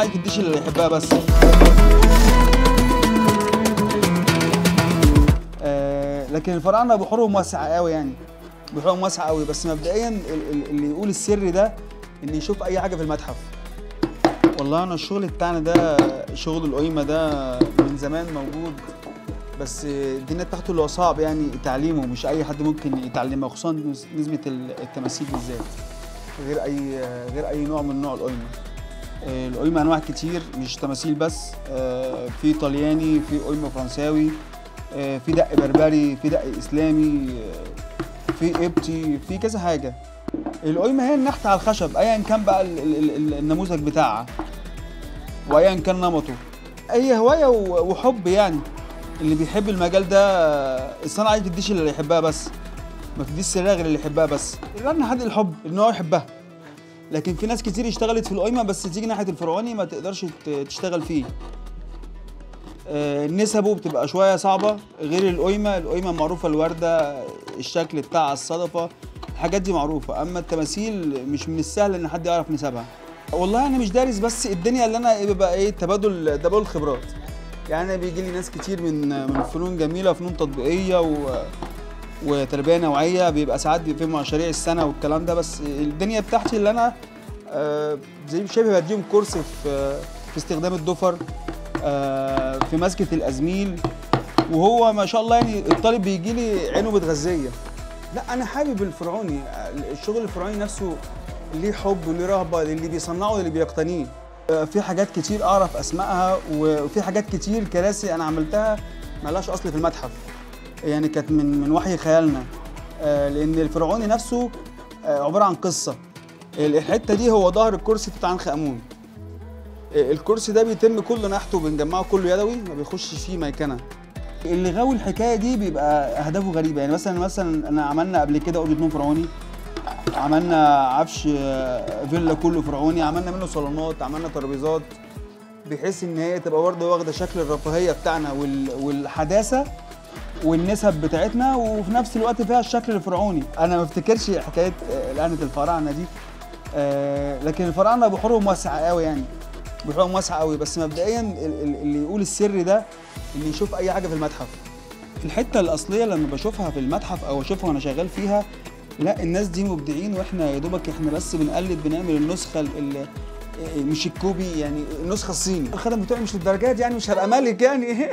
عايز تديش اللي يحبها بس آه لكن الفراعنه بحورهم واسعه قوي يعني بحورهم واسعه قوي بس مبدئيا ال- ال- اللي يقول السر ده ان يشوف اي حاجه في المتحف والله انا الشغل بتاعنا ده شغل القيمه ده من زمان موجود بس الدنيا بتاعته اللي هو صعب يعني تعليمه مش اي حد ممكن يتعلمها خصوصا نس- نسبه ال- التماثيل بالذات غير اي غير اي نوع من نوع القيمه آه، القيمه انواع كتير مش تماثيل بس آه، في طلياني في قيمه فرنساوي آه، في دق بربري في دق اسلامي آه، في قبطي في كذا حاجه القيمه هي النحت على الخشب ايا كان بقى ال- ال- ال- النموذج بتاعها وايا كان نمطه اي هوايه و- وحب يعني اللي بيحب المجال ده آه، الصنعه دي تديش اللي يحبها بس ما تديش سرها غير اللي يحبها بس لان حد الحب ان هو يحبها لكن في ناس كتير اشتغلت في القايمه بس تيجي ناحيه الفرعوني ما تقدرش ت- تشتغل فيه آه، نسبه بتبقى شويه صعبه غير القيمه القيمه معروفه الورده الشكل بتاع الصدفه الحاجات دي معروفه اما التماثيل مش من السهل ان حد يعرف نسبها والله انا مش دارس بس الدنيا اللي انا إيه بيبقى ايه تبادل تبادل خبرات يعني أنا بيجي لي ناس كتير من من فنون جميله فنون تطبيقيه و وتربيه نوعيه بيبقى ساعات بيبقى في مشاريع السنه والكلام ده بس الدنيا بتاعتي اللي انا آه، زي شبه بديهم كورس في في استخدام الضفر آه، في مسكه الازميل وهو ما شاء الله يعني الطالب بيجي لي عينه متغذيه لا انا حابب الفرعوني الشغل الفرعوني نفسه ليه حب وليه رهبه للي بيصنعه واللي بيقتنيه آه، في حاجات كتير اعرف اسمائها وفي حاجات كتير كراسي انا عملتها ملهاش اصل في المتحف يعني كانت من من وحي خيالنا آه، لان الفرعوني نفسه آه، عباره عن قصه الحته دي هو ظهر الكرسي توت عنخ امون آه، الكرسي ده بيتم كل نحته بنجمعه كله يدوي ما بيخشش فيه ميكنه اللي غاوي الحكايه دي بيبقى اهدافه غريبه يعني مثلا مثلا انا عملنا قبل كده اوضه نوم فرعوني عملنا عفش آه، فيلا كله فرعوني عملنا منه صالونات عملنا ترابيزات بحيث ان هي تبقى برضه واخده شكل الرفاهيه بتاعنا وال- والحداثه والنسب بتاعتنا وفي نفس الوقت فيها الشكل الفرعوني انا ما افتكرش حكايه آه، لعنه الفراعنه دي آه، لكن الفراعنه بحورهم واسعه قوي يعني بحورهم واسعه قوي بس مبدئيا ال- ال- اللي يقول السر ده اللي يشوف اي حاجه في المتحف الحته الاصليه لما بشوفها في المتحف او اشوفها وانا شغال فيها لا الناس دي مبدعين واحنا يا دوبك احنا بس بنقلد بنعمل النسخه ال- ال- مش الكوبي يعني النسخه الصيني الخدم بتوعي مش للدرجات دي يعني مش هبقى ملك يعني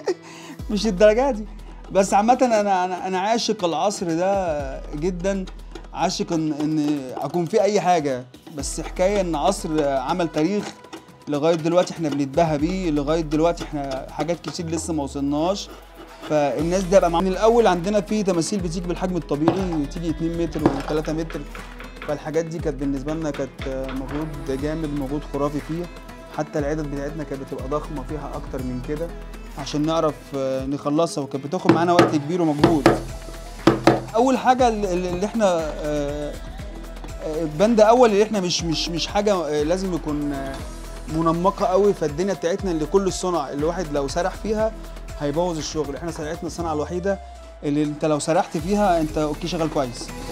مش للدرجات دي بس عامة انا انا انا عاشق العصر ده جدا عاشق ان ان اكون في اي حاجة بس حكاية ان عصر عمل تاريخ لغاية دلوقتي احنا بنتباهى بيه لغاية دلوقتي احنا حاجات كتير لسه ما وصلناش فالناس دي بقى من الاول عندنا في تماثيل بتيجي بالحجم الطبيعي تيجي 2 متر و3 متر فالحاجات دي كانت بالنسبه لنا كانت مجهود جامد مجهود خرافي فيها حتى العدد بتاعتنا كانت بتبقى ضخمه فيها اكتر من كده عشان نعرف آه، نخلصها وكانت بتاخد معانا وقت كبير ومجهود اول حاجه اللي اللي احنا آه، آه، بند اول اللي احنا مش مش مش حاجه آه، لازم يكون آه، منمقه قوي فالدنيا بتاعتنا اللي كل الصنع الواحد لو سرح فيها هيبوظ الشغل احنا صناعتنا الصنعه الوحيده اللي انت لو سرحت فيها انت اوكي شغال كويس